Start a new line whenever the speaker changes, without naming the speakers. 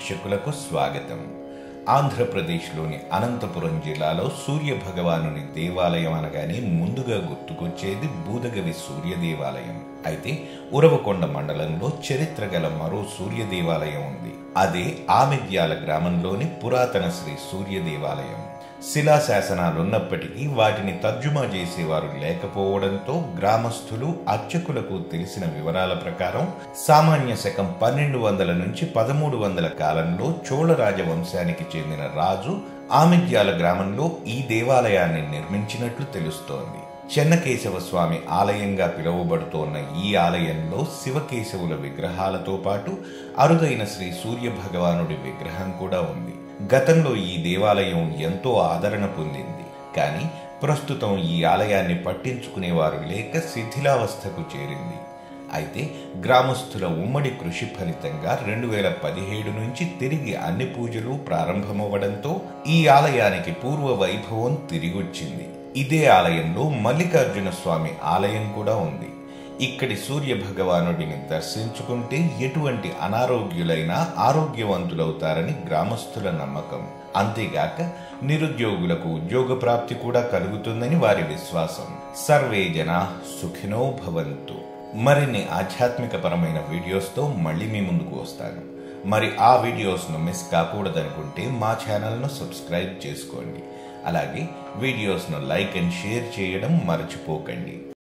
ప్రేక్షకులకు స్వాగతం ఆంధ్రప్రదేశ్లోని అనంతపురం జిల్లాలో సూర్య భగవానుని దేవాలయం అనగానే ముందుగా గుర్తుకొచ్చేది బూదగవి సూర్య దేవాలయం అయితే ఉరవకొండ మండలంలో చరిత్ర గల మరో సూర్య దేవాలయం ఉంది అదే ఆమెద్యాల గ్రామంలోని పురాతన శ్రీ సూర్య దేవాలయం శిలాశాసనాలున్నప్పటికీ వాటిని తర్జుమా చేసేవారు లేకపోవడంతో గ్రామస్తులు అర్చకులకు తెలిసిన వివరాల ప్రకారం సామాన్య శకం పన్నెండు వందల నుంచి పదమూడు వందల కాలంలో చోళ రాజవంశానికి చెందిన రాజు ఆమెద్యాల గ్రామంలో ఈ దేవాలయాన్ని నిర్మించినట్లు తెలుస్తోంది చెన్నకేశవ స్వామి ఆలయంగా పిలువబడుతోన్న ఈ ఆలయంలో శివకేశవుల విగ్రహాలతో పాటు అరుదైన శ్రీ సూర్య భగవానుడి విగ్రహం కూడా ఉంది గతంలో ఈ దేవాలయం ఎంతో ఆదరణ పొందింది కానీ ప్రస్తుతం ఈ ఆలయాన్ని పట్టించుకునేవారు లేక శిథిలావస్థకు చేరింది అయితే గ్రామస్తుల ఉమ్మడి కృషి ఫలితంగా రెండు వేల పదిహేడు నుంచి తిరిగి అన్ని పూజలు ప్రారంభమవ్వడంతో ఈ ఆలయానికి పూర్వ వైభవం తిరిగొచ్చింది ఇదే ఆలయంలో మల్లికార్జున స్వామి ఆలయం కూడా ఉంది ఇక్కడి సూర్య భగవానుడిని దర్శించుకుంటే ఎటువంటి అనారోగ్యులైనా ఆరోగ్యవంతులవుతారని గ్రామస్తుల నమ్మకం అంతేగాక నిరుద్యోగులకు ఉద్యోగ ప్రాప్తి కూడా కలుగుతుందని వారి విశ్వాసం సర్వే జనా సుఖినో భవంతు మరిన్ని ఆధ్యాత్మిక పరమైన వీడియోస్తో మళ్ళీ మీ ముందుకు వస్తాను మరి ఆ వీడియోస్ను మిస్ కాకూడదనుకుంటే మా ఛానల్ను సబ్స్క్రైబ్ చేసుకోండి అలాగే వీడియోస్ను లైక్ అండ్ షేర్ చేయడం మర్చిపోకండి